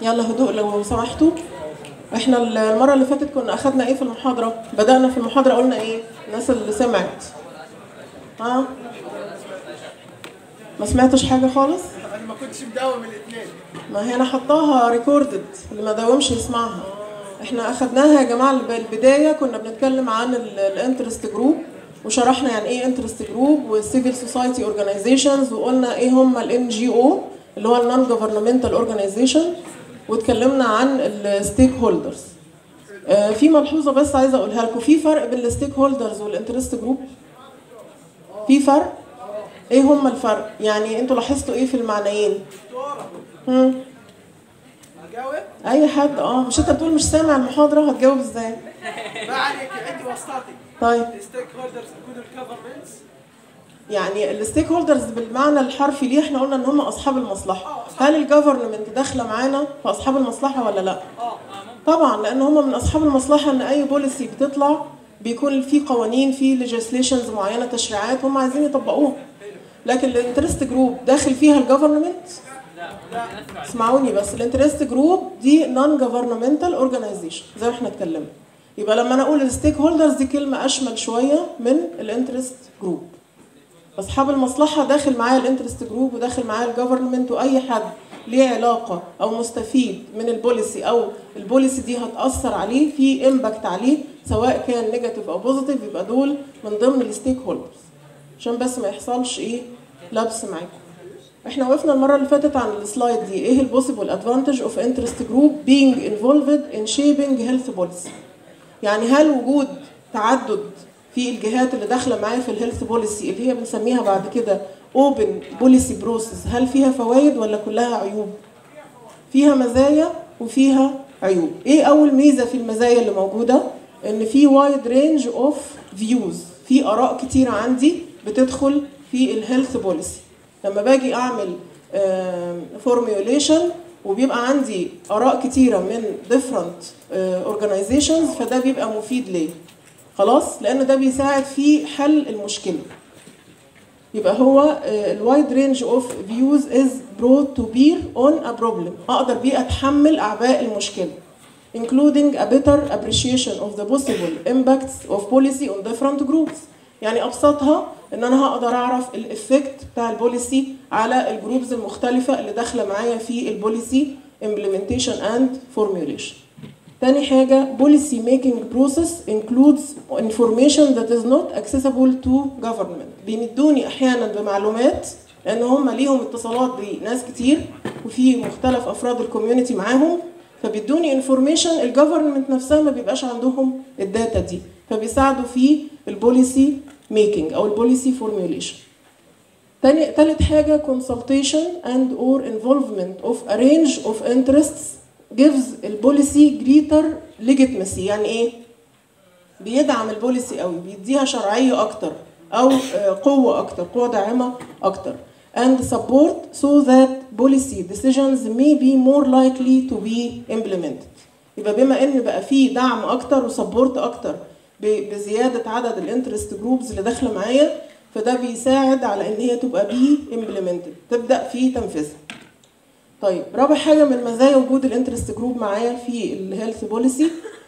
يلا هدوء لو سمحتوا احنا المرة اللي فاتت كنا اخدنا ايه في المحاضرة بدأنا في المحاضرة قلنا ايه الناس اللي سمعت ها ما سمعتش حاجة خالص انا ما كنتش مداوم الاثنين ما هي انا حطاها ريكوردد اللي ما داومش يسمعها احنا اخدناها يا جماعه البدايه كنا بنتكلم عن الانترست جروب وشرحنا يعني ايه انترست جروب والسيفل سوسايتي اورجانيزيشنز وقلنا ايه هم الان جي او اللي هو النون جوفرنمنتال اورجانيزيشن واتكلمنا عن الستيك هولدرز في ملحوظه بس عايزه اقولها لكم في فرق بين الستيك هولدرز والانترست جروب في فرق ايه هم الفرق يعني انتوا لاحظتوا ايه في المعنيين دكتوره هم. اجاوب اي حد اه مش انت بتقول مش سامع المحاضره هتجاوب ازاي ما عليك عندي وسطاتي طيب الستيك هولدرز يكونوا الجفرمنتس يعني الستيك هولدرز بالمعنى الحرفي ليه احنا قلنا ان هم اصحاب المصلحه هل الجفرمنت داخله معانا في اصحاب المصلحه ولا لا اه طبعا لان هم من اصحاب المصلحه ان اي بوليسي بتطلع بيكون في قوانين في ليجيسليشنز معينه تشريعات هم عايزين يطبقوها لكن الانترست جروب داخل فيها الجفرمنت اسمعوني بس الانترست جروب دي نون جفرنمنتال اورجانيزيشن زي ما احنا اتكلمنا يبقى لما انا اقول الستيك هولدرز دي كلمه اشمل شويه من الانترست جروب اصحاب المصلحه داخل معايا الانترست جروب وداخل معايا الجفرمنت واي حد ليه علاقه او مستفيد من البوليسي او البوليسي دي هتاثر عليه في امباكت عليه سواء كان نيجاتيف او بوزيتيف يبقى دول من ضمن الستيك هولدرز عشان بس ما يحصلش ايه لبس معاكم احنا وقفنا المره اللي فاتت عن السلايد دي ايه البوسيبل ادفانتج اوف انترست جروب being involved in shaping health policy يعني هل وجود تعدد في الجهات اللي داخله معايا في الهيلث بوليسي اللي هي بنسميها بعد كده اوبن بوليسي بروسيس هل فيها فوائد ولا كلها عيوب فيها مزايا وفيها عيوب ايه اول ميزه في المزايا اللي موجوده ان في وايد رينج اوف فيوز في اراء كتيره عندي بتدخل في الهيلث بوليسي لما باجي اعمل فورميوليشن وبيبقى عندي اراء كتيره من different اورجانيزيشنز فده بيبقى مفيد ليه خلاص لان ده بيساعد في حل المشكله يبقى هو الوايد رينج اوف فيوز از brought to bear on a problem اقدر بيه اتحمل اعباء المشكله including a better appreciation of the possible impacts of policy on different groups يعني ابسطها ان انا هقدر اعرف الافكت بتاع البوليسي على الجروبز المختلفه اللي داخله معايا في البوليسي implementation and formulation تاني حاجة policy making process includes information that is not accessible to government بيمدوني أحيانا بمعلومات لأن هم ليهم اتصالات بناس كتير وفي مختلف أفراد الكوميونتي معاهم فبيدوني information الجفرمنت نفسها ما بيبقاش عندهم الداتا دي فبيساعدوا في البوليسي ميكنج أو البوليسي فورميوليشن تاني تالت حاجة consultation and or involvement of a range of interests gives البوليسي greater legitimacy يعني ايه؟ بيدعم البوليسي قوي بيديها شرعية أكتر أو قوة أكتر قوة داعمة أكتر and support so that policy decisions may be more likely to be implemented يبقى بما ان بقى في دعم اكتر وسبورت اكتر بزياده عدد الانترست جروبز اللي داخله معايا فده بيساعد على ان هي تبقى بي امبلمنتد تبدا في تنفيذها طيب رابع حاجه من مزايا وجود الانترست جروب معايا في الهيلث بوليسي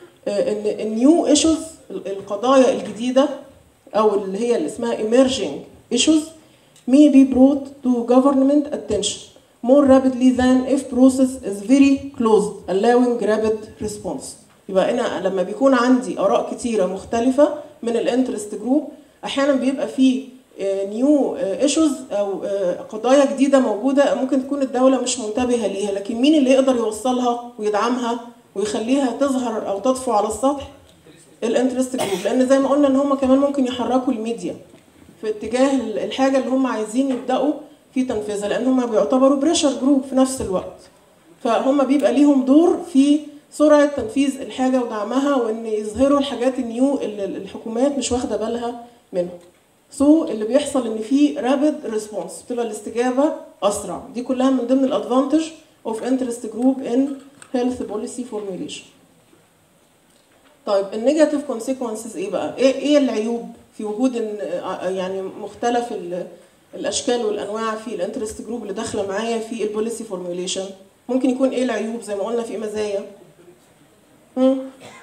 ان النيو ايشوز القضايا الجديده او اللي هي اللي اسمها emerging issues may be brought to government attention more rapidly than if process is very closed allowing rapid response يبقى انا لما بيكون عندي اراء كتيره مختلفه من الانترست جروب احيانا بيبقى في نيو ايشوز او قضايا جديده موجوده ممكن تكون الدوله مش منتبهه ليها لكن مين اللي يقدر يوصلها ويدعمها ويخليها تظهر او تطفو على السطح الانترست جروب لان زي ما قلنا ان هم كمان ممكن يحركوا الميديا في اتجاه الحاجه اللي هم عايزين يبداوا في تنفيذها لان هم بيعتبروا بريشر جروب في نفس الوقت فهم بيبقى ليهم دور في سرعه تنفيذ الحاجه ودعمها وان يظهروا الحاجات النيو اللي الحكومات مش واخده بالها منهم سو so, اللي بيحصل ان في رابيد ريسبونس بتبقى الاستجابه اسرع دي كلها من ضمن الادفانتج اوف انترست جروب ان هيلث بوليسي فورميوليشن طيب النيجاتيف كونسيكونسز ايه بقى ايه ايه العيوب في وجود إن يعني مختلف الاشكال والانواع في الانترست جروب اللي داخله معايا في البوليسي فورميوليشن ممكن يكون ايه العيوب زي ما قلنا في مزايا مم.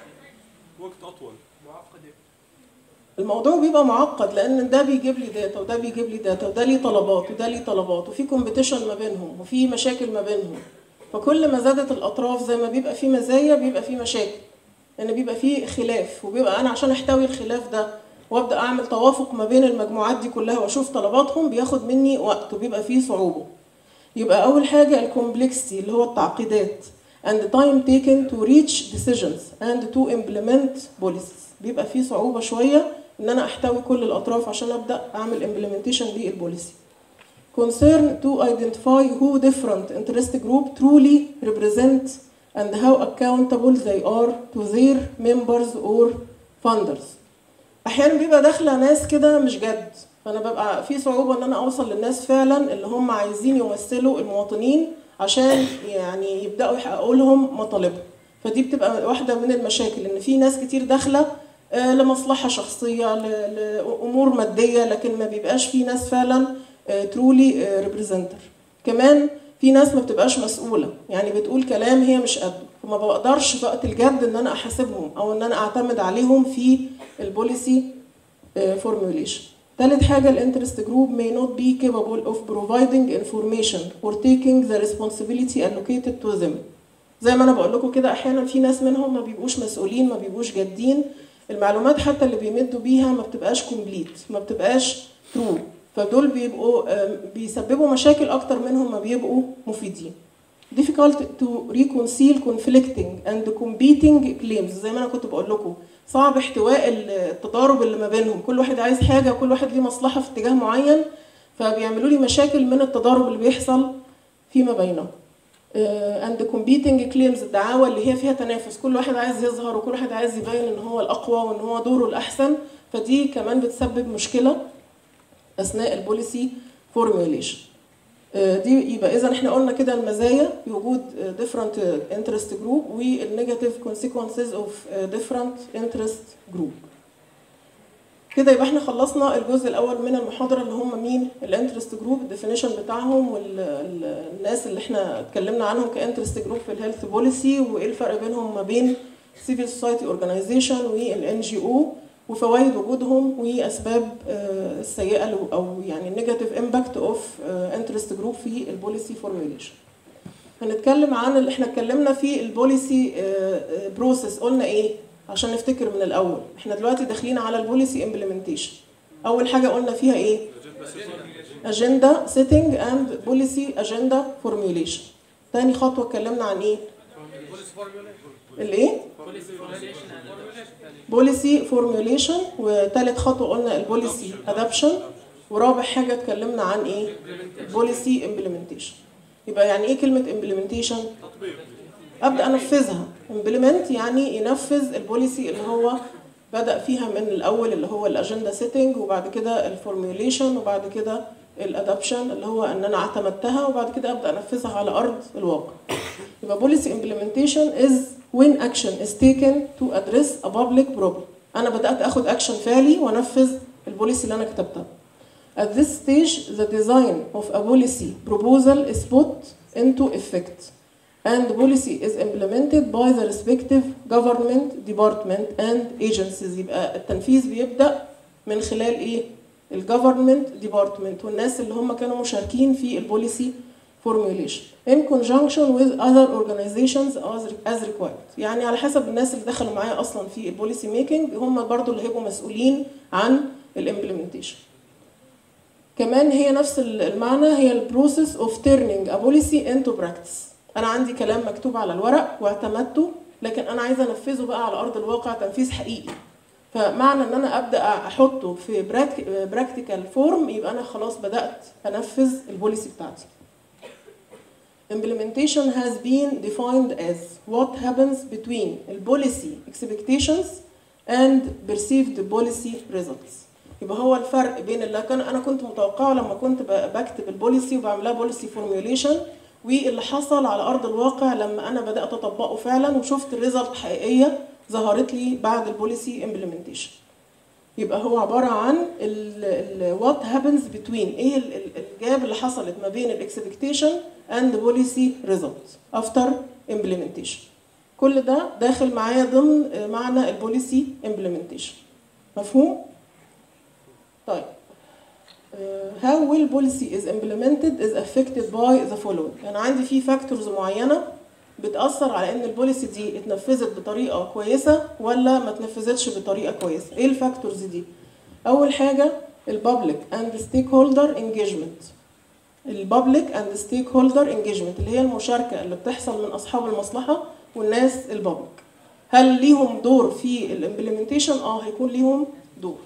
وقت اطول معقده الموضوع بيبقى معقد لان ده بيجيب لي داتا وده بيجيب لي داتا وده ليه طلبات وده ليه طلبات وفي كومبيتيشن ما بينهم وفي مشاكل ما بينهم فكل ما زادت الاطراف زي ما بيبقى في مزايا بيبقى في مشاكل لان بيبقى في خلاف وبيبقى انا عشان احتوي الخلاف ده وابدا اعمل توافق ما بين المجموعات دي كلها واشوف طلباتهم بياخد مني وقت وبيبقى فيه صعوبه يبقى اول حاجه الكومبلكسيتي اللي هو التعقيدات and the time taken to reach decisions and to implement policies بيبقى فيه صعوبه شويه ان انا احتوي كل الاطراف عشان ابدا اعمل implementation للبوليسي concern to identify who different interest group truly represent and how accountable they are to their members or funders احيانا بيبقى داخله ناس كده مش جد فانا ببقى في صعوبه ان انا اوصل للناس فعلا اللي هم عايزين يمثلوا المواطنين عشان يعني يبداوا يحققوا لهم مطالبهم فدي بتبقى واحده من المشاكل ان في ناس كتير داخله آه، لمصلحه شخصيه ل- لامور ماديه لكن ما بيبقاش في ناس فعلا ترولي ريبريزنتر كمان في ناس ما بتبقاش مسؤوله يعني بتقول كلام هي مش قده فما بقدرش في وقت الجد ان انا احاسبهم او ان انا اعتمد عليهم في البوليسي فورموليشن ثالث حاجة الانترست جروب may not be capable of providing information or taking the responsibility allocated to them زي ما انا بقول لكم كده احيانا في ناس منهم ما بيبقوش مسؤولين ما بيبقوش جادين المعلومات حتى اللي بيمدوا بيها ما بتبقاش كومبليت ما بتبقاش ترو فدول بيبقوا آم، بيسببوا مشاكل اكتر منهم ما بيبقوا مفيدين difficult to reconcile conflicting and competing claims زي ما انا كنت بقول لكم صعب احتواء التضارب اللي ما بينهم كل واحد عايز حاجه وكل واحد ليه مصلحه في اتجاه معين فبيعملوا لي مشاكل من التضارب اللي بيحصل فيما بينهم اند competing claims الدعاوى اللي هي فيها تنافس كل واحد عايز يظهر وكل واحد عايز يبين ان هو الاقوى وان هو دوره الاحسن فدي كمان بتسبب مشكله اثناء البوليسي فورميوليشن دي يبقى اذا احنا قلنا كده المزايا وجود different interest group والنيجاتيف consequences of different interest group كده يبقى احنا خلصنا الجزء الاول من المحاضره اللي هم مين الانترست جروب الديفينيشن بتاعهم والناس اللي احنا اتكلمنا عنهم كانترست جروب في الهيلث بوليسي وايه الفرق بينهم ما بين سيفل سوسايتي اورجانيزيشن والان جي او وفوائد وجودهم واسباب آه، السيئه لو- او يعني النيجاتيف امباكت اوف انترست جروب في البوليسي فورميوليشن هنتكلم عن اللي احنا اتكلمنا في البوليسي بروسيس قلنا ايه عشان نفتكر من الاول احنا دلوقتي داخلين على البوليسي امبلمنتيشن اول حاجه قلنا فيها ايه اجندا سيتنج اند بوليسي اجندا فورميوليشن تاني خطوه اتكلمنا عن ايه الايه بوليسي فورميوليشن وثالث خطوه قلنا البوليسي ادابشن ورابع حاجه اتكلمنا عن ايه بوليسي امبلمنتيشن يبقى يعني ايه كلمه امبلمنتيشن ابدا انفذها امبلمنت يعني ينفذ البوليسي اللي هو بدا فيها من الاول اللي هو الاجندا سيتنج وبعد كده الفورميوليشن وبعد كده الادابشن اللي هو ان انا اعتمدتها وبعد كده ابدا انفذها على ارض الواقع يبقى policy implementation is when action is taken to address a public problem انا بدات اخد اكشن فعلي وانفذ البوليسي اللي انا كتبتها At this stage, the design of a policy proposal is put into effect, and the policy is implemented by the respective government department and agencies. يبقى التنفيذ بيبدأ من خلال إيه؟ الجفرمنت ديبارتمنت والناس اللي هم كانوا مشاركين في البوليسي formulation in conjunction with other organizations as- as required يعني على حسب الناس اللي دخلوا معايا اصلا في البوليسي ميكنج هم برضو اللي هيبقوا مسؤولين عن الامبلمنتيشن كمان هي نفس المعنى هي البروسيس اوف تيرنينج ا بوليسي انتو براكتس انا عندي كلام مكتوب على الورق واعتمدته لكن انا عايزه انفذه بقى على ارض الواقع تنفيذ حقيقي فمعنى ان انا ابدا احطه في براكتيكال فورم يبقى انا خلاص بدات انفذ البوليسي بتاعتي Implementation has been defined as what happens between the policy expectations and perceived policy results. يبقى هو الفرق بين اللي كان انا كنت متوقعه لما كنت ب- بكتب البوليسي وبعملها بوليسي فورميوليشن واللي حصل على ارض الواقع لما انا بدات اطبقه فعلا وشفت الريزلت حقيقيه ظهرت لي بعد البوليسي امبلمنتيشن. يبقى هو عباره عن وات هابنز بتوين ايه ال- ال- الجاب اللي حصلت ما بين الاكسبكتيشن اند بوليسي ريزلت افتر امبلمنتيشن كل ده داخل معايا ضمن آه، معنى البوليسي امبلمنتيشن مفهوم طيب آه، how will policy is implemented is affected by the following انا عندي في فاكتورز معينه بتاثر على ان البوليسي دي اتنفذت بطريقه كويسه ولا ما اتنفذتش بطريقه كويسه ايه الفاكتورز دي اول حاجه البابليك اند ستيك هولدر انجيجمنت البابليك اند ستيك هولدر انجيجمنت اللي هي المشاركه اللي بتحصل من اصحاب المصلحه والناس البابليك هل ليهم دور في الامبلمنتيشن اه هيكون ليهم دور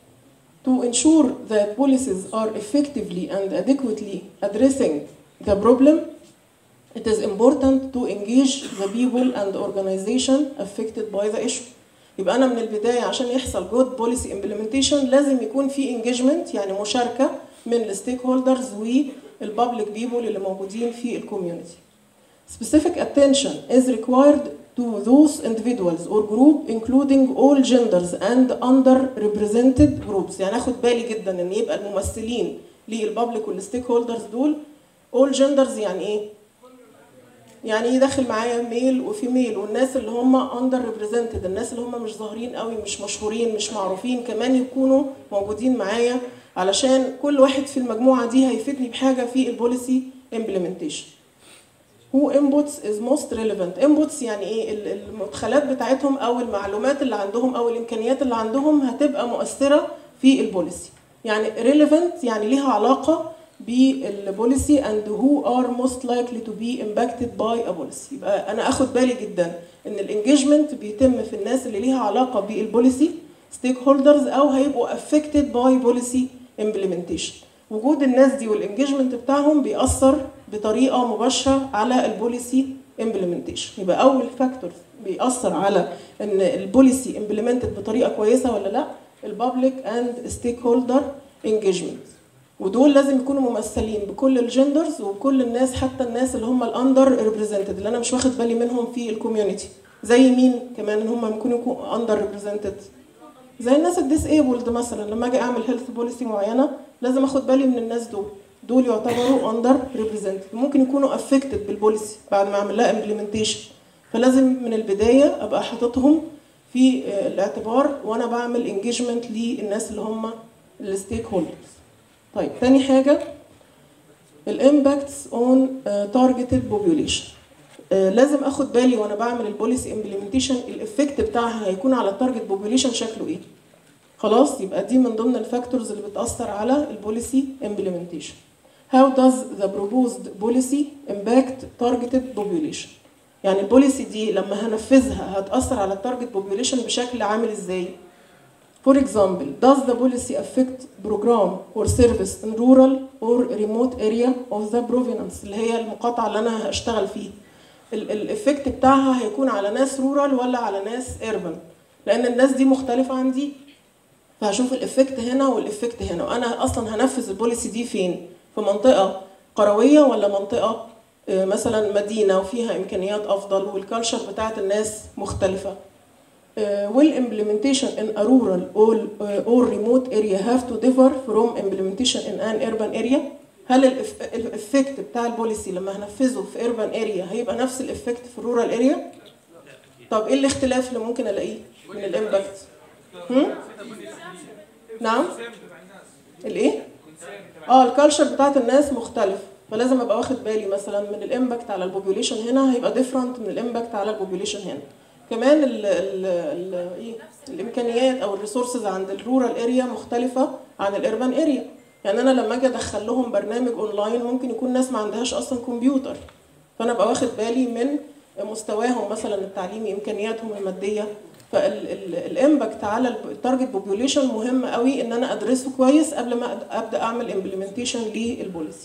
to ensure that policies are effectively and adequately addressing the problem it is important to engage the people and organization affected by the issue يبقى انا من البدايه عشان يحصل good policy implementation لازم يكون في engagement يعني مشاركه من الستيك هولدرز والبابليك بيبول اللي موجودين في الكوميونتي Specific attention is required to those individuals or group including all genders and underrepresented groups يعني اخد بالي جدا ان يبقى الممثلين للبابليك والستيك هولدرز دول all genders يعني ايه؟ يعني يدخل معايا ميل وفيميل والناس اللي هم اندر ريبريزنتد الناس اللي هم مش ظاهرين قوي مش مشهورين مش معروفين كمان يكونوا موجودين معايا علشان كل واحد في المجموعه دي هيفيدني بحاجه في البوليسي امبلمنتيشن هو inputs is most relevant inputs يعني ايه ال- المدخلات بتاعتهم او المعلومات اللي عندهم او الامكانيات اللي عندهم هتبقى مؤثره في البوليسي يعني relevant يعني ليها علاقه بالبوليسي and who are most likely to be impacted by a policy يبقى انا اخد بالي جدا ان الانجيجمنت بيتم في الناس اللي ليها علاقه بالبوليسي ستيك هولدرز او هيبقوا affected by policy implementation وجود الناس دي والانجيجمنت بتاعهم بيأثر بطريقه مباشره على البوليسي امبلمنتيشن يبقى اول فاكتور بيأثر على ان البوليسي امبلمنتد بطريقه كويسه ولا لا البابليك اند ستيك هولدر انجيجمنت ودول لازم يكونوا ممثلين بكل الجندرز وبكل الناس حتى الناس اللي هم الاندر ريبريزنتد اللي انا مش واخد بالي منهم في الكوميونتي زي مين كمان ان هم ممكن يكونوا اندر ريبريزنتد زي الناس الديسيبلد مثلا لما اجي اعمل هيلث بوليسي معينه لازم اخد بالي من الناس دول دول يعتبروا اندر ريبريزنتد ممكن يكونوا افكتد بالبوليسي بعد ما اعمل لها امبلمنتيشن فلازم من البدايه ابقى حاططهم في آه، الاعتبار وانا بعمل انجيجمنت للناس اللي هم الستيك هولدرز طيب تاني حاجه الامباكتس اون تارجتد بوبيوليشن لازم اخد بالي وانا بعمل البوليسي امبلمنتيشن الافكت بتاعها هيكون على التارجت بوبيوليشن شكله ايه خلاص يبقى دي من ضمن الفاكتورز اللي بتاثر على البوليسي امبلمنتيشن How does the proposed policy impact targeted population؟ يعني البوليسي دي لما هنفذها هتأثر على التارجت population بشكل عامل ازاي؟ For example, does the policy affect program or service in rural or remote area of the province اللي هي المقاطعة اللي أنا هشتغل فيه؟ الإفكت بتاعها هيكون على ناس رورال ولا على ناس urban؟ لأن الناس دي مختلفة عن دي فهشوف الإفكت هنا والإفكت هنا وأنا أصلا هنفذ البوليسي دي فين؟ في منطقة قروية ولا منطقة آه، مثلا مدينة وفيها إمكانيات أفضل والكالتشر بتاعت الناس مختلفة uh, will implementation in a rural or, uh, or remote area have to differ from implementation in an urban area؟ هل الإف- الافكت بتاع البوليسي لما هنفذه في urban area هيبقى نفس الافكت في الرورال اريا؟ طب ايه الاختلاف اللي ممكن الاقيه من الامباكت؟ هم؟ نعم؟ الايه؟ اه الكالتشر بتاعت الناس مختلف فلازم ابقى واخد بالي مثلا من الامباكت على البوبوليشن هنا هيبقى ديفرنت من الامباكت على البوبوليشن هنا كمان ال ال ال ايه الامكانيات او الريسورسز عند الرورال اريا مختلفه عن الاربان اريا يعني انا لما اجي ادخل لهم برنامج اونلاين ممكن يكون ناس ما عندهاش اصلا كمبيوتر فانا ابقى واخد بالي من مستواهم مثلا التعليمي امكانياتهم الماديه فالامباكت على التارجت بوبوليشن مهم قوي ان انا ادرسه كويس قبل ما أد- ابدا اعمل امبلمنتيشن للبوليسي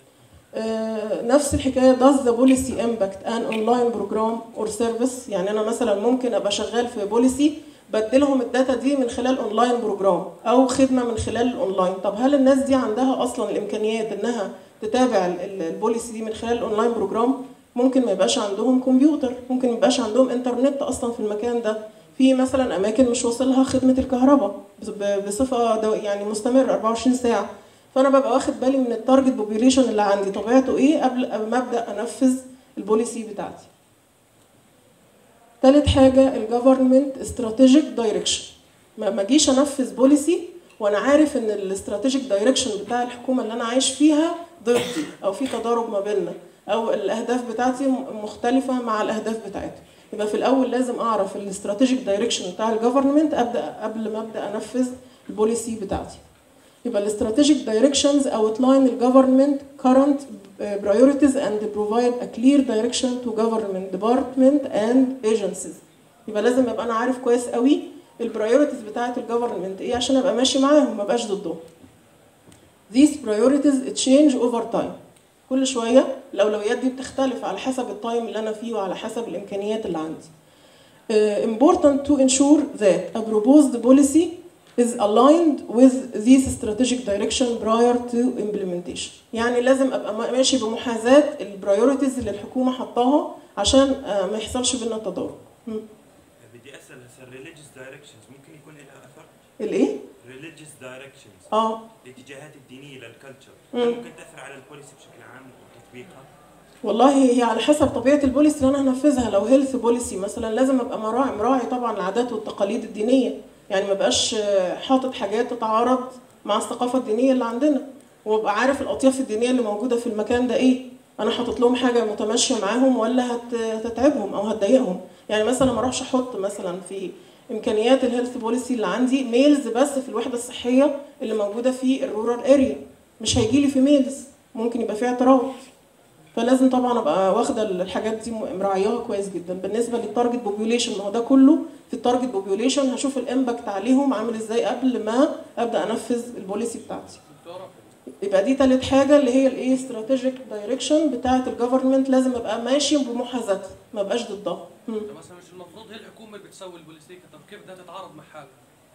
آه، نفس الحكايه does the policy impact an online program or service يعني انا مثلا ممكن ابقى شغال في بوليسي بديلهم الداتا دي من خلال اونلاين بروجرام او خدمه من خلال الاونلاين طب هل الناس دي عندها اصلا الامكانيات انها تتابع ال- ال- البوليسي دي من خلال الاونلاين بروجرام ممكن ما يبقاش عندهم كمبيوتر ممكن ما يبقاش عندهم انترنت اصلا في المكان ده في مثلا اماكن مش واصلها خدمه الكهرباء ب- بصفه دو يعني مستمره 24 ساعه فانا ببقى واخد بالي من التارجت بوبيوليشن اللي عندي طبيعته ايه قبل قبل ما ابدا انفذ البوليسي بتاعتي تالت حاجه الجفرمنت استراتيجيك دايركشن ما ما اجيش انفذ بوليسي وانا عارف ان الاستراتيجيك دايركشن بتاع الحكومه اللي انا عايش فيها ضدي او في تضارب ما بيننا او الاهداف بتاعتي م- مختلفه مع الاهداف بتاعتها يبقى في الاول لازم اعرف الاستراتيجيك دايركشن بتاع الجفرمنت ابدا قبل ما ابدا انفذ البوليسي بتاعتي يبقى الاستراتيجيك دايركشنز outline the government current uh, priorities and provide a clear direction to government department and agencies يبقى لازم ابقى انا عارف كويس قوي البرايورتيز بتاعه الجفرمنت ايه عشان ابقى ماشي معاهم ما ابقاش ضدهم these priorities change over time كل شويه الاولويات دي بتختلف على حسب التايم اللي انا فيه وعلى حسب الامكانيات اللي عندي uh, important to ensure that a proposed policy is aligned with this strategic direction prior to implementation يعني لازم ابقى ما- ماشي بمحاذاه البرايورتيز اللي الحكومه حطاها عشان آه، ما يحصلش بينا تضارب مم. بدي اسال هسه religious directions ممكن يكون لها اثر الايه religious directions اه الاتجاهات الدينيه للكلتشر مم. ممكن تاثر على البوليسي بشكل عام وتطبيقها والله هي على حسب طبيعه البوليسي اللي انا هنفذها لو هيلث بوليسي مثلا لازم ابقى مراعي مراعي طبعا العادات والتقاليد الدينيه يعني ما بقاش آه، حاطط حاجات تتعارض مع الثقافه الدينيه اللي عندنا وابقى عارف الاطياف الدينيه اللي موجوده في المكان ده ايه انا حاطط لهم حاجه متماشيه معاهم ولا هت- هتتعبهم او هتضايقهم يعني مثلا ما اروحش احط مثلا في امكانيات الهيلث بوليسي اللي عندي ميلز بس في الوحده الصحيه اللي موجوده في الرورال اريا مش هيجي لي في ميلز ممكن يبقى في اعتراض فلازم طبعا ابقى واخده الحاجات دي مراعياها كويس جدا بالنسبه للتارجت بوبيوليشن ما هو ده كله في التارجت بوبيوليشن هشوف الامباكت عليهم عامل ازاي قبل ما ابدا انفذ البوليسي بتاعتي يبقى دي تالت حاجه اللي هي الايه استراتيجيك دايركشن بتاعه الجفرمنت لازم ابقى ماشي بمحاذاتها ما ابقاش ضدها مم. ده مثلا مش المفروض هي الحكومه اللي بتسوي البوليستيكا طب كيف بدها تتعارض مع حالها؟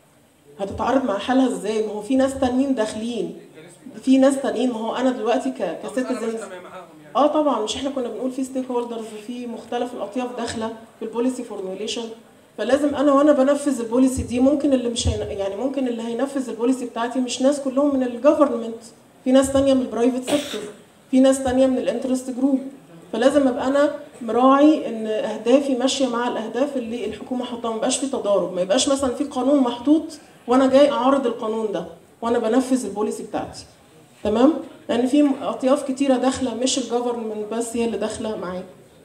هتتعارض مع حالها ازاي ما هو في ناس تانيين داخلين في ناس تانيين ما هو انا دلوقتي ك طب انا كسيتيزنز مجتمع معاهم يعني اه طبعا مش احنا كنا بنقول في ستيك هولدرز وفي مختلف الاطياف داخله في البوليسي فورميوليشن فلازم انا وانا بنفذ البوليسي دي ممكن اللي مش هين... يعني ممكن اللي هينفذ البوليسي بتاعتي مش ناس كلهم من الجفرمنت في ناس تانية من البرايفت سيكتور في ناس تانية من الانترست جروب فلازم ابقى انا مراعي ان اهدافي ماشيه مع الاهداف اللي الحكومه حاطاها ما يبقاش في تضارب ما يبقاش مثلا في قانون محطوط وانا جاي اعارض القانون ده وانا بنفذ البوليسي بتاعتي تمام لان في اطياف كتيره داخله مش الجفرمنت بس هي اللي داخله معايا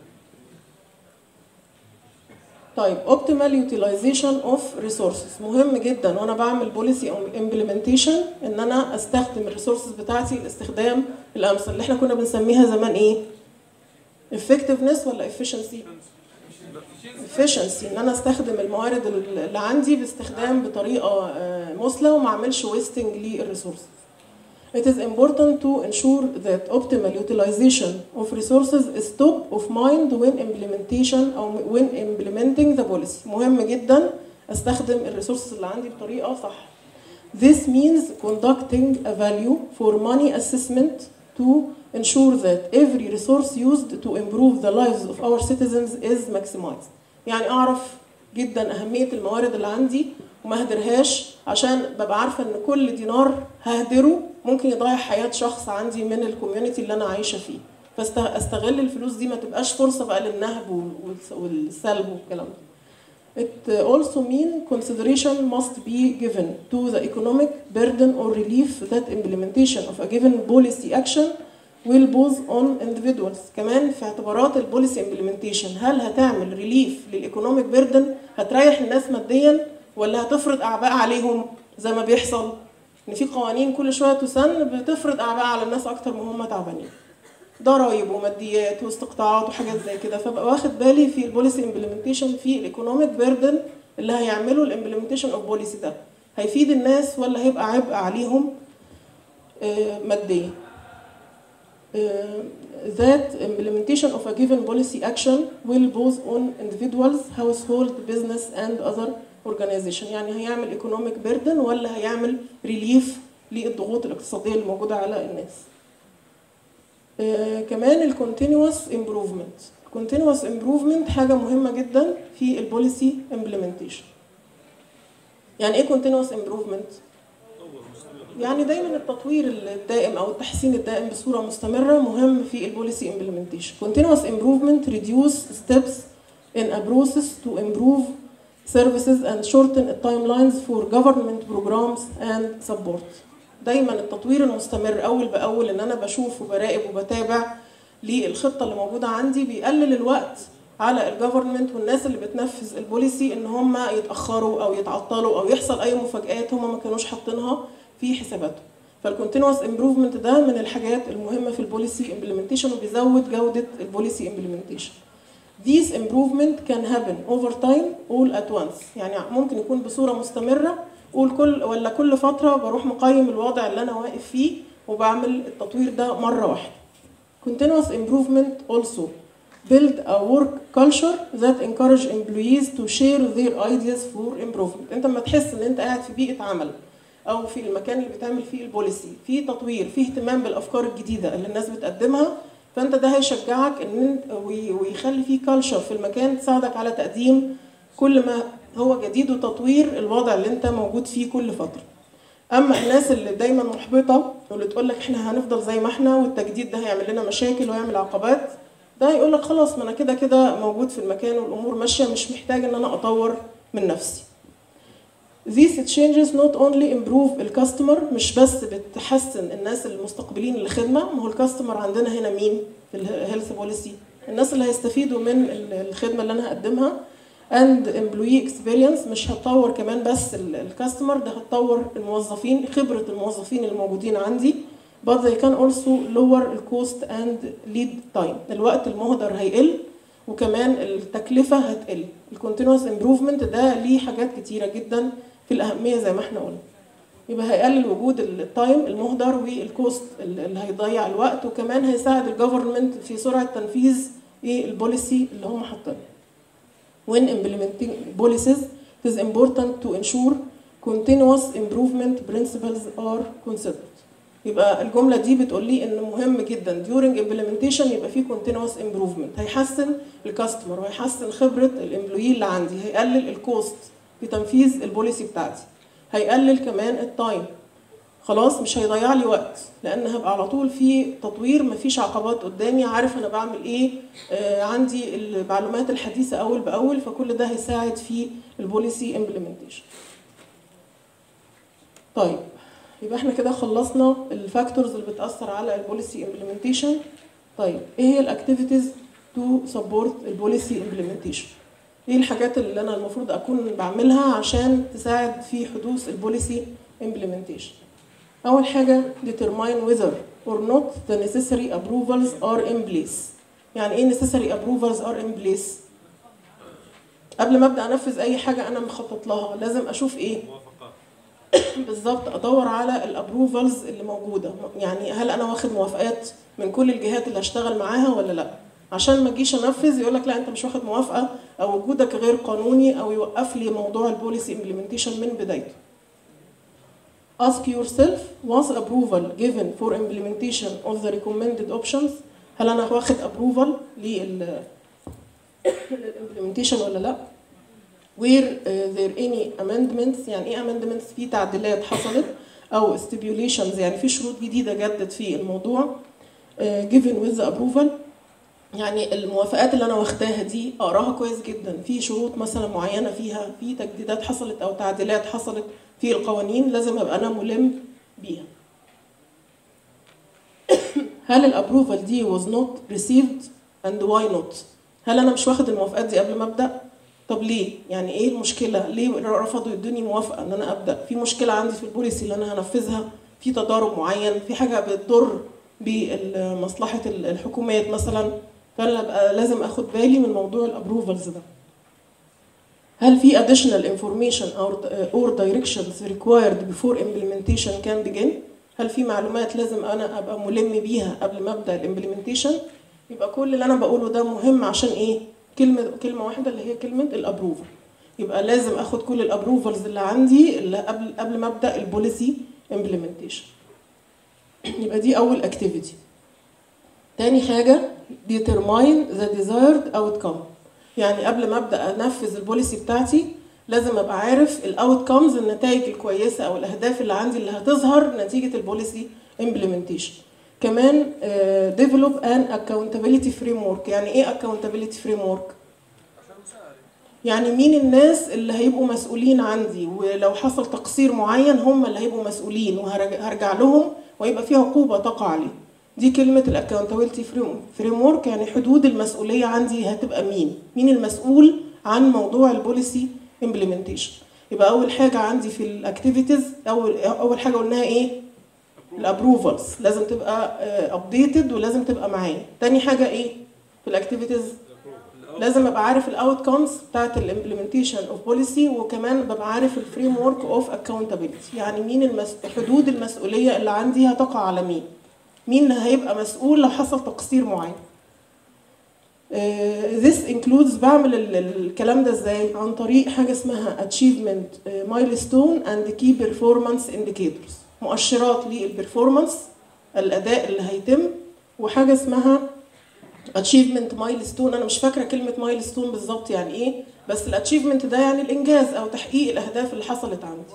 طيب optimal utilization of resources مهم جدا وانا بعمل بوليسي او implementation ان انا استخدم الريسورسز بتاعتي الاستخدام الامثل اللي احنا كنا بنسميها زمان ايه effectiveness ولا efficiency efficiency ان انا استخدم الموارد اللي عندي باستخدام بطريقه آه، مثلى وما اعملش wasting للريسورسز It is important to ensure that optimal utilization of resources is top of mind when implementation أو when implementing the policy. مهم جدا استخدم الريسورسز اللي عندي بطريقة صح. This means conducting a value for money assessment to ensure that every resource used to improve the lives of our citizens is maximized. يعني أعرف جدا أهمية الموارد اللي عندي وما اهدرهاش عشان ببقى عارفة إن كل دينار ههدره ممكن يضيع حياة شخص عندي من الكوميونتي اللي أنا عايشة فيه. فاستغل الفلوس دي ما تبقاش فرصة بقى للنهب والس- والسلب والكلام ده. It also mean consideration must be given to the economic burden or relief that implementation of a given policy action will pose on individuals. كمان في اعتبارات البوليسي implementation هل هتعمل ريليف للايكونوميك بيردن هتريح الناس ماديا ولا هتفرض اعباء عليهم زي ما بيحصل ان في قوانين كل شويه تسن بتفرض اعباء على الناس اكتر ما هم تعبانين. ضرايب وماديات واستقطاعات وحاجات زي كده فبقى واخد بالي في البوليسي امبلمنتيشن في الايكونوميك بيردن اللي هيعملوا الامبلمنتيشن اوف بوليسي ده هيفيد الناس ولا هيبقى عبء عليهم آه، ماديا آه، that implementation of a given policy action will pose on individuals, household, business and other organization يعني هيعمل economic burden ولا هيعمل relief للضغوط الاقتصادية اللي موجودة على الناس آه، كمان ال continuous improvement continuous improvement حاجة مهمة جدا في البوليسي implementation يعني ايه continuous improvement يعني دايما التطوير الدائم او التحسين الدائم بصوره مستمره مهم في البوليسي implementation continuous improvement reduce steps in a process to improve services and shorten timelines for government programs and support دايما التطوير المستمر اول باول ان انا بشوف وبراقب وبتابع للخطه اللي موجوده عندي بيقلل الوقت على الجفرمنت والناس اللي بتنفذ البوليسي ان هم يتاخروا او يتعطلوا او يحصل اي مفاجات هم ما كانوش حاطينها في حساباتهم فالكونتينوس امبروفمنت ده من الحاجات المهمه في البوليسي امبلمنتيشن وبيزود جوده البوليسي امبلمنتيشن These improvement can happen over time all at once يعني ممكن يكون بصورة مستمرة قول كل ولا كل فترة بروح مقيم الوضع اللي أنا واقف فيه وبعمل التطوير ده مرة واحدة Continuous improvement also build a work culture that encourage employees to share their ideas for improvement انت لما تحس ان انت قاعد في بيئة عمل او في المكان اللي بتعمل فيه البوليسي في تطوير في اهتمام بالافكار الجديدة اللي الناس بتقدمها فانت ده هيشجعك ان انت وي- ويخلي في كالتشر في المكان تساعدك على تقديم كل ما هو جديد وتطوير الوضع اللي انت موجود فيه كل فتره اما الناس اللي دايما محبطه واللي تقول لك احنا هنفضل زي ما احنا والتجديد ده هيعمل لنا مشاكل ويعمل عقبات ده يقول لك خلاص ما انا كده كده موجود في المكان والامور ماشيه مش محتاج ان انا اطور من نفسي These changes not only improve الكاستمر مش بس بتحسن الناس المستقبلين للخدمه ما هو الكاستمر عندنا هنا مين في الهيلث بوليسي الناس اللي هيستفيدوا من ال- الخدمه اللي انا هقدمها and employee experience مش هتطور كمان بس الكاستمر ده هتطور الموظفين خبره الموظفين الموجودين عندي but they can also lower the cost and lead time الوقت المهدر هيقل وكمان التكلفه هتقل الكونتينوس امبروفمنت ده ليه حاجات كتيره جدا في الاهميه زي ما احنا قلنا يبقى هيقلل وجود التايم المهدر والكوست اللي هيضيع الوقت وكمان هيساعد الجفرمنت في سرعه تنفيذ ايه البوليسي اللي هم حاطينها when implementing policies it is important to ensure continuous improvement principles are considered يبقى الجملة دي بتقول لي إن مهم جدا during implementation يبقى في continuous improvement هيحسن الكاستمر وهيحسن خبرة الامبلوي اللي عندي هيقلل الكوست في تنفيذ البوليسي بتاعتي هيقلل كمان التايم خلاص مش هيضيع لي وقت لان هبقى على طول في تطوير مفيش عقبات قدامي عارف انا بعمل ايه آه عندي المعلومات الحديثه اول باول فكل ده هيساعد في البوليسي امبلمنتيشن طيب يبقى احنا كده خلصنا الفاكتورز اللي بتاثر على البوليسي امبلمنتيشن طيب ايه هي الاكتيفيتيز تو سبورت البوليسي امبلمنتيشن ايه الحاجات اللي انا المفروض اكون بعملها عشان تساعد في حدوث البوليسي امبلمنتيشن اول حاجه determine whether or not the necessary approvals are in place يعني ايه necessary approvals are in place قبل ما ابدا انفذ اي حاجه انا مخطط لها لازم اشوف ايه موافقات بالظبط ادور على الابروفالز اللي موجوده يعني هل انا واخد موافقات من كل الجهات اللي هشتغل معاها ولا لا عشان ما اجيش انفذ يقول لك لا انت مش واخد موافقه او وجودك غير قانوني او يوقف لي موضوع البوليسي امبلمنتيشن من بدايته Ask yourself was approval given for implementation of the recommended options هل انا واخد approval لل للimplementation ولا لا where uh, there any amendments يعني ايه amendments في تعديلات حصلت او stipulations يعني في شروط جديده جدت في الموضوع uh, given with the approval يعني الموافقات اللي انا واخداها دي اقراها كويس جدا في شروط مثلا معينه فيها في تجديدات حصلت او تعديلات حصلت في القوانين لازم ابقى انا ملم بيها هل الابروفال دي was not received and why not هل انا مش واخد الموافقات دي قبل ما ابدا طب ليه يعني ايه المشكله ليه رفضوا يدوني موافقه ان انا ابدا في مشكله عندي في البوليسي اللي انا هنفذها في تضارب معين في حاجه بتضر بمصلحه الحكومات مثلا فانا ابقى لازم اخد بالي من موضوع الابروفالز ده هل في additional information or, or directions required before implementation can begin؟ هل في معلومات لازم انا ابقى ملم بيها قبل ما ابدا الامبلمنتيشن؟ يبقى كل اللي انا بقوله ده مهم عشان ايه؟ كلمه كلمه واحده اللي هي كلمه الابروفل. يبقى لازم اخد كل الابروفلز اللي عندي اللي قبل قبل ما ابدا البوليسي امبلمنتيشن. يبقى دي اول اكتيفيتي. تاني حاجه determine the desired outcome. يعني قبل ما ابدا انفذ البوليسي بتاعتي لازم ابقى عارف الاوت كومز النتائج الكويسه او الاهداف اللي عندي اللي هتظهر نتيجه البوليسي امبلمنتيشن كمان ديفلوب ان اكاونتابيلتي فريم ورك يعني ايه اكاونتابيلتي فريم ورك يعني مين الناس اللي هيبقوا مسؤولين عندي ولو حصل تقصير معين هم اللي هيبقوا مسؤولين وهرجع لهم ويبقى في عقوبه تقع عليه دي كلمة الاكونتابيلتي فريم ورك يعني حدود المسؤولية عندي هتبقى مين؟ مين المسؤول عن موضوع البوليسي امبلمنتيشن؟ يبقى أول حاجة عندي في الاكتيفيتيز أول أول حاجة قلناها إيه؟ الابروفالز لازم تبقى ابديتد ولازم تبقى معايا. تاني حاجة إيه؟ في الاكتيفيتيز لازم ابقى عارف الاوت كومز بتاعت الامبلمنتيشن اوف بوليسي وكمان ببقى عارف الفريم ورك اوف اكونتابيلتي يعني مين المس... حدود المسؤوليه اللي عندي هتقع على مين مين اللي هيبقى مسؤول لو حصل تقصير معين uh, this includes بعمل ال- ال- الكلام ده ازاي عن طريق حاجه اسمها achievement uh, milestone and key performance indicators مؤشرات للبرفورمانس الاداء اللي هيتم وحاجه اسمها achievement milestone انا مش فاكره كلمه milestone بالظبط يعني ايه بس الاتشيفمنت ده يعني الانجاز او تحقيق الاهداف اللي حصلت عندي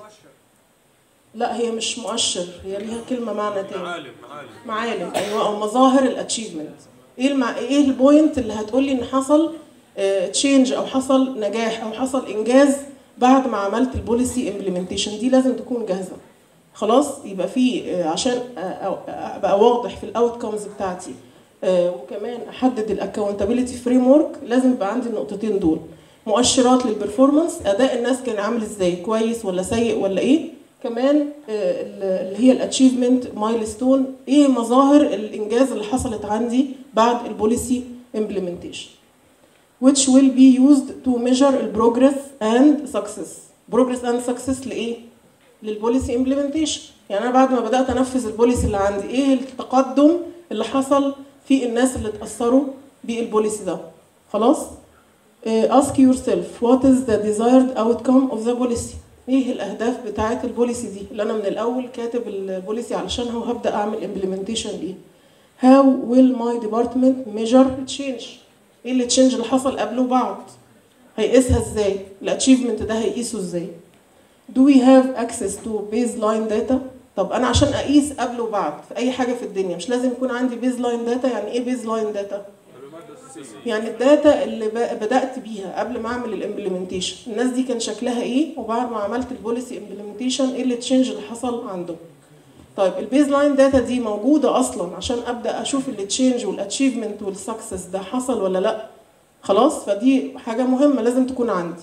لا هي مش مؤشر هي ليها كلمه معنى تاني معالم معالم معالم ايوه او مظاهر الاتشيفمنت ايه المع... ايه البوينت اللي هتقول لي ان حصل تشينج او حصل نجاح او حصل انجاز بعد ما عملت البوليسي امبلمنتيشن دي لازم تكون جاهزه خلاص يبقى في آه، عشان آه، أو- ابقى واضح في الاوت كومز بتاعتي آه، وكمان احدد الاكونتابيلتي فريم ورك لازم يبقى عندي النقطتين دول مؤشرات للبرفورمانس اداء الناس كان عامل ازاي كويس ولا سيء ولا ايه كمان آه، اللي هي الاتشيفمنت مايلستون ايه مظاهر الانجاز اللي حصلت عندي بعد البوليسي امبلمنتيشن which will be used to measure البروجرس and success progress and success لايه للبوليسي امبلمنتيشن يعني انا بعد ما بدات انفذ البوليسي اللي عندي ايه التقدم اللي حصل في الناس اللي اتاثروا بالبوليسي ده خلاص آه، ask yourself what is the desired outcome of the policy ايه الاهداف بتاعه البوليسي دي اللي انا من الاول كاتب البوليسي علشانها وهبدا اعمل implementation ليه how will my department measure change ايه اللي تشينج اللي حصل قبل وبعد هيقيسها ازاي الاتشيفمنت ده هيقيسه ازاي do we have access to baseline data طب انا عشان اقيس قبل وبعد في اي حاجه في الدنيا مش لازم يكون عندي baseline data يعني ايه baseline data معلومات اساسيه يعني الداتا اللي ب- بدات بيها قبل ما اعمل الامبلمنتيشن الناس دي كان شكلها ايه وبعد ما عملت البوليسي امبلمنتيشن ايه اللي تشينج اللي حصل عندهم طيب البيز لاين داتا دي موجوده اصلا عشان ابدا اشوف اللي تشينج والاتشيفمنت والسكسس ده حصل ولا لا خلاص فدي حاجه مهمه لازم تكون عندي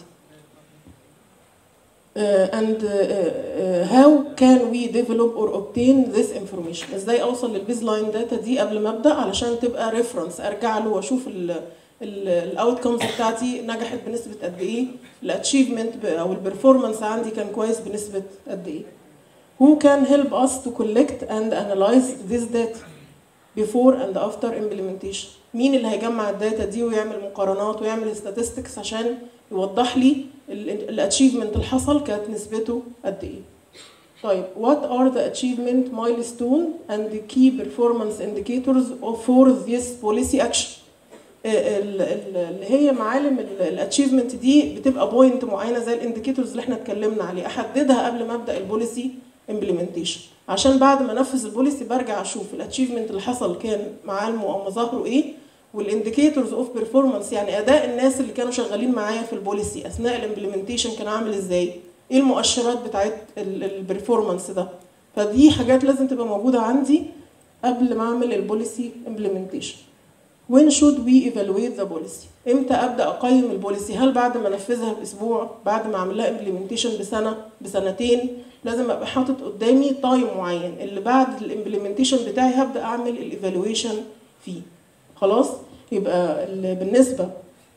Uh, and uh, uh, how can we develop or obtain this information ازاي اوصل للبيز لاين داتا دي قبل ما ابدا علشان تبقى ريفرنس ارجع له واشوف الاوت كومز بتاعتي نجحت بنسبه قد ايه الاتشيفمنت او البرفورمانس عندي كان كويس بنسبه قد ايه who can help us to collect and analyze this data before and after implementation مين اللي هيجمع الداتا دي ويعمل مقارنات ويعمل statistics عشان يوضح لي الاتشيفمنت اللي حصل كانت نسبته قد ايه طيب what are the achievement milestone and the key performance indicators of- for this policy action ال- ال- اللي هي معالم الاتشيفمنت دي بتبقى بوينت معينه زي الانديكيتورز اللي احنا اتكلمنا عليه احددها قبل ما ابدا البوليسي امبلمنتيشن عشان بعد ما انفذ البوليسي برجع اشوف الاتشيفمنت اللي حصل كان معالمه او مظاهره ايه والانديكيتورز اوف بيرفورمانس يعني اداء الناس اللي كانوا شغالين معايا في البوليسي اثناء الامبلمنتيشن كان عامل ازاي ايه المؤشرات بتاعت البرفورمانس ده فدي حاجات لازم تبقى موجوده عندي قبل ما اعمل البوليسي امبلمنتيشن when should we evaluate the policy امتى ابدا اقيم البوليسي هل بعد ما انفذها باسبوع بعد ما اعمل لها implementation بسنه بسنتين لازم ابقى حاطط قدامي تايم معين اللي بعد الامبلمنتيشن بتاعي هبدا اعمل الايفالويشن فيه خلاص يبقى ال- بالنسبه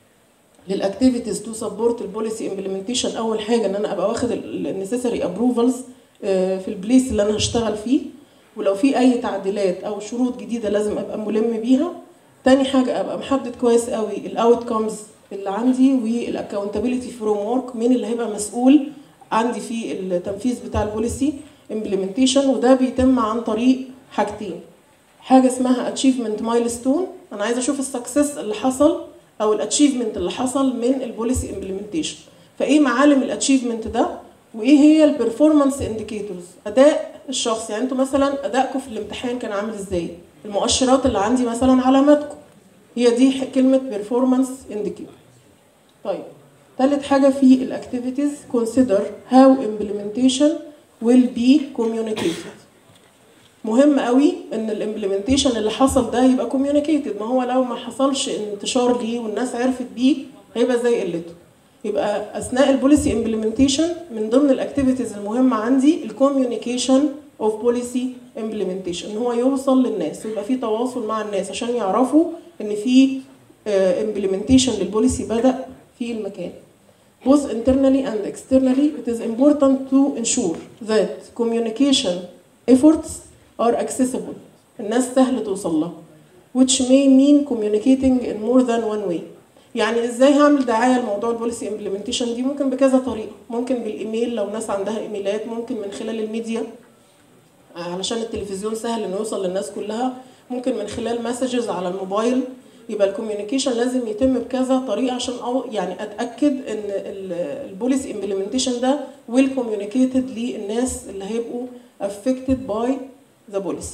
للاكتيفيتيز تو سبورت البوليسي امبلمنتيشن اول حاجه ان انا ابقى واخد النسيسري ابروفلز في البليس اللي انا هشتغل فيه ولو في اي تعديلات او شروط جديده لازم ابقى ملم بيها تاني حاجه ابقى محدد كويس قوي الاوت كومز اللي عندي والاكونتابيلتي فريم ورك مين اللي هيبقى مسؤول عندي في التنفيذ بتاع البوليسي امبلمنتيشن وده بيتم عن طريق حاجتين حاجه اسمها اتشيفمنت مايلستون انا عايزه اشوف السكسس اللي حصل او الاتشيفمنت اللي حصل من البوليسي امبلمنتيشن فايه معالم الاتشيفمنت ده وايه هي البرفورمانس انديكيتورز اداء الشخص يعني انتوا مثلا ادائكم في الامتحان كان عامل ازاي المؤشرات اللي عندي مثلا علاماتكم هي دي ح- كلمه بيرفورمانس انديكيتور طيب ثالث حاجه في الاكتيفيتيز consider how implementation will be communicated مهم قوي ان الامبلمنتيشن اللي حصل ده يبقى كوميونيكيتد ما هو لو ما حصلش انتشار ليه والناس عرفت بيه هيبقى زي قلته يبقى اثناء البوليسي امبلمنتيشن من ضمن الاكتيفيتيز المهمه عندي الكوميونيكيشن اوف بوليسي امبلمنتيشن ان هو يوصل للناس ويبقى في تواصل مع الناس عشان يعرفوا ان في امبلمنتيشن للبوليسي بدا في المكان both internally and externally it is important to ensure that communication efforts are accessible الناس سهل توصل لها which may mean communicating in more than one way يعني ازاي هعمل دعايه لموضوع البوليسي امبلمنتيشن دي ممكن بكذا طريقه ممكن بالايميل لو ناس عندها ايميلات ممكن من خلال الميديا علشان التلفزيون سهل انه يوصل للناس كلها ممكن من خلال مسجز على الموبايل يبقى الكوميونيكيشن لازم يتم بكذا طريقه عشان أو يعني اتاكد ان البوليسي امبلمنتيشن ده ويل كوميونيكيتد للناس اللي هيبقوا affected by the policy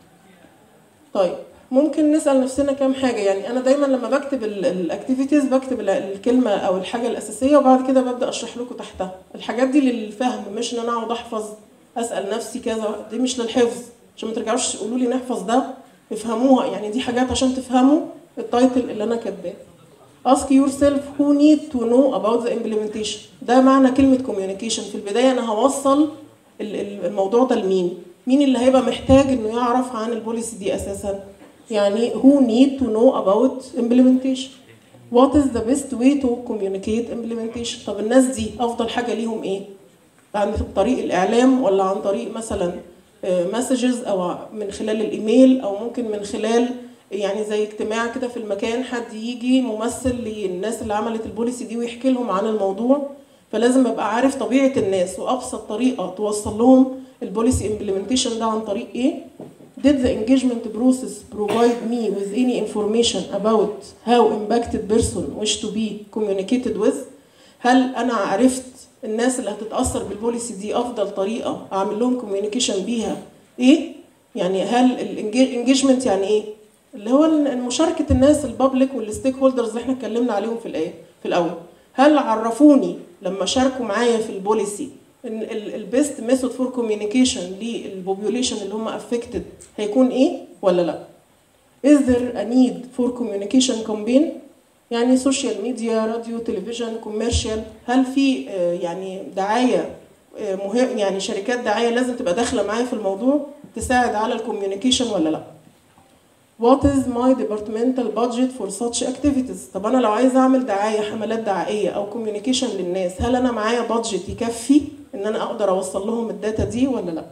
طيب ممكن نسال نفسنا كام حاجه يعني انا دايما لما بكتب الاكتيفيتيز بكتب ال- الكلمه او الحاجه الاساسيه وبعد كده ببدا اشرح لكم تحتها الحاجات دي للفهم مش ان انا اقعد احفظ اسال نفسي كذا دي مش للحفظ عشان ما ترجعوش تقولوا لي نحفظ ده افهموها يعني دي حاجات عشان تفهموا التايتل اللي انا كاتباه ask yourself who need to know about the implementation ده معنى كلمة communication في البداية أنا هوصل ال- ال- الموضوع ده لمين مين اللي هيبقى محتاج إنه يعرف عن البوليسي دي أساسا يعني who need to know about implementation what is the best way to communicate implementation طب الناس دي أفضل حاجة ليهم إيه عن طريق الإعلام ولا عن طريق مثلا مسجز أو من خلال الإيميل أو ممكن من خلال يعني زي اجتماع كده في المكان حد يجي ممثل للناس اللي عملت البوليسي دي ويحكي لهم عن الموضوع فلازم ابقى عارف طبيعه الناس وابسط طريقه توصل لهم البوليسي امبلمنتيشن ده عن طريق ايه Did the engagement process provide me with any information about how impacted person wish to be communicated with؟ هل انا عرفت الناس اللي هتتاثر بالبوليسي دي افضل طريقه اعمل لهم كوميونيكيشن بيها ايه؟ يعني هل الانجيجمنت يعني ايه؟ اللي هو مشاركه الناس البابليك والستيك هولدرز اللي احنا اتكلمنا عليهم في الايه في الاول هل عرفوني لما شاركوا معايا في البوليسي ان البيست ميثود فور كوميونيكيشن للبوبيوليشن اللي هم افكتد هيكون ايه ولا لا is there a need for communication campaign يعني سوشيال ميديا راديو تلفزيون كوميرشال هل في آه، يعني دعايه آه، مهم يعني شركات دعايه لازم تبقى داخله معايا في الموضوع تساعد على الكوميونيكيشن ولا لا What is my departmental budget for such activities؟ طب أنا لو عايزة أعمل دعاية حملات دعائية أو communication للناس هل أنا معايا budget يكفي إن أنا أقدر أوصل لهم الداتا دي ولا لأ؟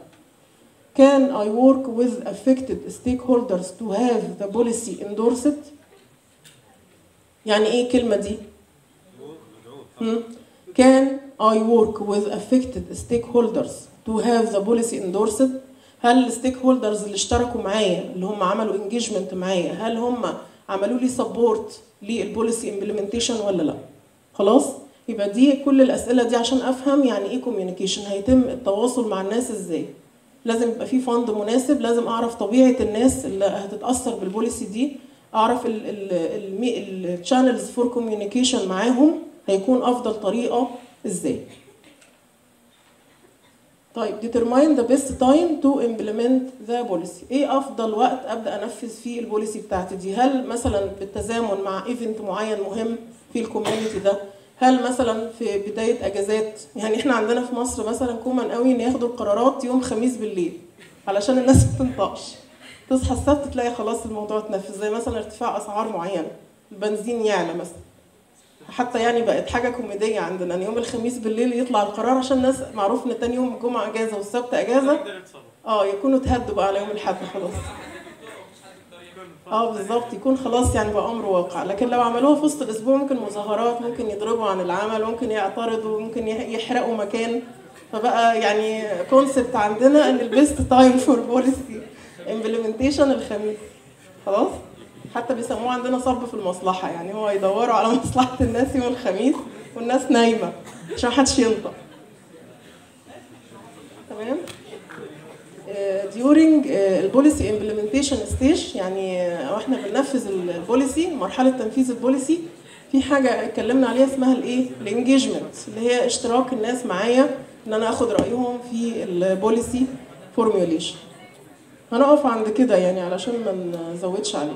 Can I work with affected stakeholders to have the policy endorsed؟ يعني إيه الكلمة دي؟ Hmm? Can I work with affected stakeholders to have the policy endorsed؟ هل الستيك هولدرز اللي اشتركوا معايا اللي هم عملوا انجيجمنت معايا هل هم عملوا لي سبورت للبوليسي امبلمنتيشن ولا لا خلاص يبقى دي كل الاسئله دي عشان افهم يعني ايه كوميونيكيشن هيتم التواصل مع الناس ازاي لازم يبقى في فند مناسب لازم اعرف طبيعه الناس اللي هتتاثر بالبوليسي دي اعرف الشانلز فور كوميونيكيشن معاهم هيكون افضل طريقه ازاي طيب determine the best time to implement the policy ايه افضل وقت ابدا انفذ فيه البوليسي بتاعتي دي هل مثلا بالتزامن مع ايفنت معين مهم في الكوميونتي ده هل مثلا في بدايه اجازات يعني احنا عندنا في مصر مثلا كومن قوي ان ياخدوا القرارات يوم خميس بالليل علشان الناس ما تنطقش تصحى السبت تلاقي خلاص الموضوع اتنفذ زي مثلا ارتفاع اسعار معينه البنزين يعلى مثلا حتى يعني بقت حاجه كوميديه عندنا ان يوم الخميس بالليل يطلع القرار عشان الناس معروف ان تاني يوم الجمعه اجازه والسبت اجازه نقدر نتصرف اه يكونوا تهدوا بقى على يوم الاحد خلاص اه بالظبط يكون خلاص يعني بقى امر واقع لكن لو عملوها في وسط الاسبوع ممكن مظاهرات ممكن يضربوا عن العمل ممكن يعترضوا ممكن يح- يحرقوا مكان فبقى يعني كونسبت عندنا ان البيست تايم فور بوليسي امبلمنتيشن الخميس خلاص حتى بيسموه عندنا صب في المصلحه يعني هو يدوروا على مصلحه الناس يوم الخميس والناس نايمه عشان محدش ينطق تمام آه، during البوليسي implementation stage يعني آه، واحنا بننفذ البوليسي مرحله تنفيذ البوليسي في حاجه اتكلمنا عليها اسمها الايه الانجيجمنت اللي هي اشتراك الناس معايا ان انا اخد رايهم في البوليسي فورميوليشن هنقف عند كده يعني علشان ما نزودش عليه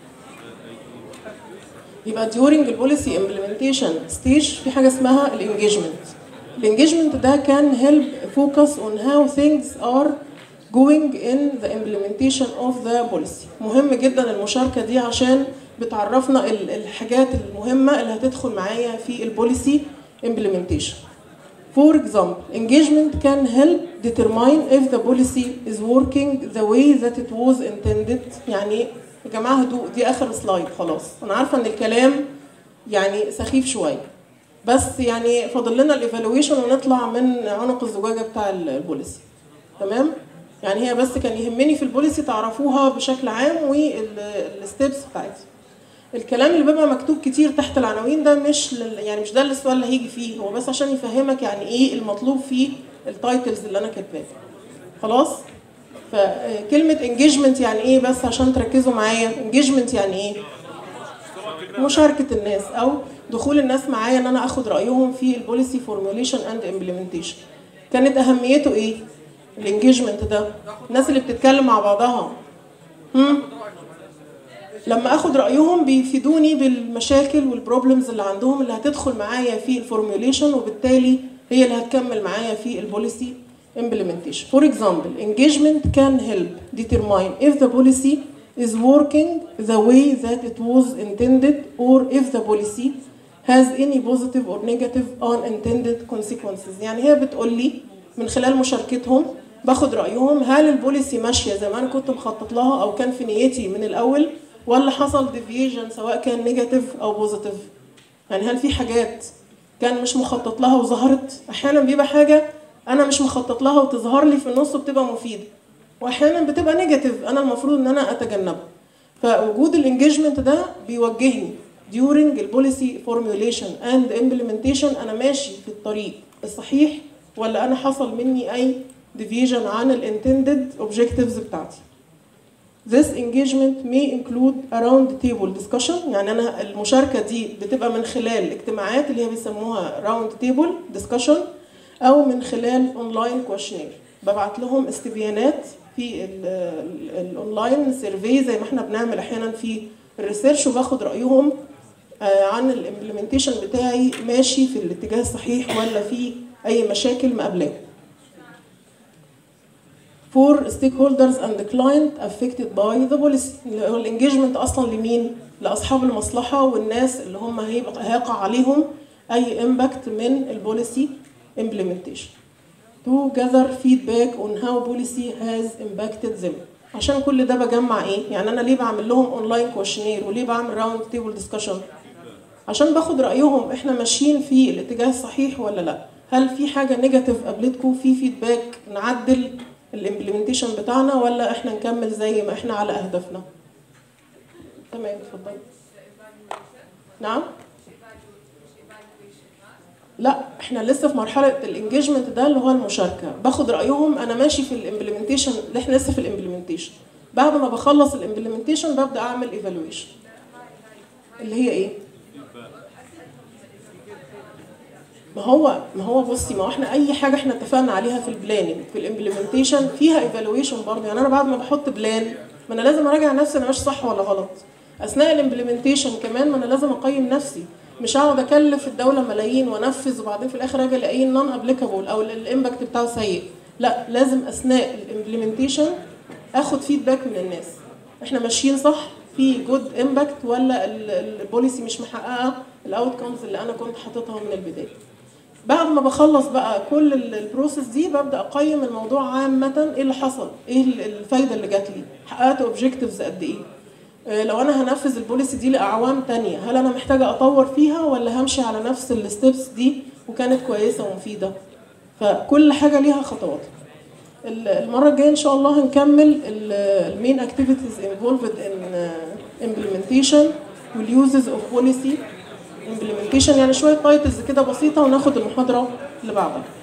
يبقى during البوليسي implementation stage في حاجه اسمها الانجيجمنت الانجيجمنت ده كان help focus on how things are going in the implementation of the policy مهم جدا المشاركه دي عشان بتعرفنا ال- الحاجات المهمه اللي هتدخل معايا في البوليسي implementation For example, engagement can help determine if the policy is working the way that it was intended. يعني يا جماعة هدوء دي آخر سلايد خلاص. أنا عارفة إن الكلام يعني سخيف شوية. بس يعني فاضل لنا الايفالويشن ونطلع من عنق الزجاجة بتاع ال- البوليسي. تمام؟ يعني هي بس كان يهمني في البوليسي تعرفوها بشكل عام والستبس بتاعتها. الكلام اللي بيبقى مكتوب كتير تحت العناوين ده مش لل... يعني مش ده السؤال اللي هيجي فيه هو بس عشان يفهمك يعني ايه المطلوب في التايتلز اللي انا كاتباها خلاص فكلمة انجيجمنت يعني ايه بس عشان تركزوا معايا انجيجمنت يعني ايه مشاركة الناس او دخول الناس معايا ان انا اخد رأيهم في البوليسي فورموليشن اند امبلمنتيشن كانت اهميته ايه الانجيجمنت ده الناس اللي بتتكلم مع بعضها هم؟ لما اخد رايهم بيفيدوني بالمشاكل والبروبلمز اللي عندهم اللي هتدخل معايا في الفورميوليشن وبالتالي هي اللي هتكمل معايا في البوليسي implementation. For example, engagement can help determine if the policy is working the way that it was intended or if the policy has any positive or negative unintended consequences. يعني هي بتقول لي من خلال مشاركتهم باخد رأيهم هل البوليسي ماشية زي ما أنا كنت مخطط لها أو كان في نيتي من الأول ولا حصل ديفيجن سواء كان نيجاتيف أو بوزيتيف يعني هل في حاجات كان مش مخطط لها وظهرت أحيانا بيبقى حاجة أنا مش مخطط لها وتظهر لي في النص وبتبقى مفيدة واحيانا بتبقى نيجاتيف انا المفروض ان انا اتجنبها فوجود الانجيجمنت ده بيوجهني during البوليسي formulation and implementation انا ماشي في الطريق الصحيح ولا انا حصل مني اي deviation عن الانتندد objectives بتاعتي This engagement may include a round table discussion يعني أنا المشاركة دي بتبقى من خلال اجتماعات اللي هي بيسموها round table discussion أو من خلال online questionnaire ببعت لهم استبيانات في ال- ال- الاونلاين سيرفي زي ما احنا بنعمل احيانا في الريسيرش وباخد رايهم آه، عن الامبلمنتيشن بتاعي ماشي في الاتجاه الصحيح ولا في اي مشاكل مقابلاه for stakeholders and the client affected by the policy اللي هو الانجيجمنت اصلا لمين؟ لاصحاب المصلحه والناس اللي هم هيبقى هيقع عليهم اي امباكت من البوليسي implementation to gather feedback on how policy has impacted them عشان كل ده بجمع ايه؟ يعني انا ليه بعمل لهم اونلاين كويشنير وليه بعمل راوند تيبل ديسكشن؟ عشان باخد رايهم احنا ماشيين في الاتجاه الصحيح ولا لا؟ هل في حاجه نيجاتيف قابلتكم في فيدباك نعدل الامبلمنتيشن بتاعنا ولا احنا نكمل زي ما احنا على اهدافنا؟ تمام اتفضلي. نعم؟ لا احنا لسه في مرحله الانجيجمنت ده اللي هو المشاركه باخد رايهم انا ماشي في الامبلمنتيشن اللي احنا لسه في الامبلمنتيشن بعد ما بخلص الامبلمنتيشن ببدا اعمل ايفالويشن اللي هي ايه ما هو ما هو بصي ما هو احنا اي حاجه احنا اتفقنا عليها في البلاننج في الامبلمنتيشن فيها ايفالويشن برضه يعني انا بعد ما بحط بلان ما انا لازم اراجع نفسي انا ماشي صح ولا غلط اثناء الامبلمنتيشن كمان ما انا لازم اقيم نفسي مش هقعد اكلف الدوله ملايين وانفذ وبعدين في الاخر اجي الاقيه نون ابليكابل او الامباكت بتاعه سيء لا لازم اثناء الامبلمنتيشن اخد فيدباك من الناس احنا ماشيين صح في جود امباكت ولا ال- ال- البوليسي مش محققه الاوتكمز اللي انا كنت حاططها من البدايه بعد ما بخلص بقى كل ال- البروسيس دي ببدا اقيم الموضوع عامه ايه اللي حصل ايه ال- الفايده اللي جات لي حققت اوبجكتيفز قد ايه آه، لو انا هنفذ البوليسي دي لاعوام تانية هل انا محتاجه اطور فيها ولا همشي على نفس الستبس دي وكانت كويسه ومفيده فكل حاجه ليها خطوات ال- المره الجايه ان شاء الله هنكمل المين اكتيفيتيز involved in uh, implementation والuses of policy implementation يعني شويه تايتلز كده بسيطه وناخد المحاضره اللي بعدها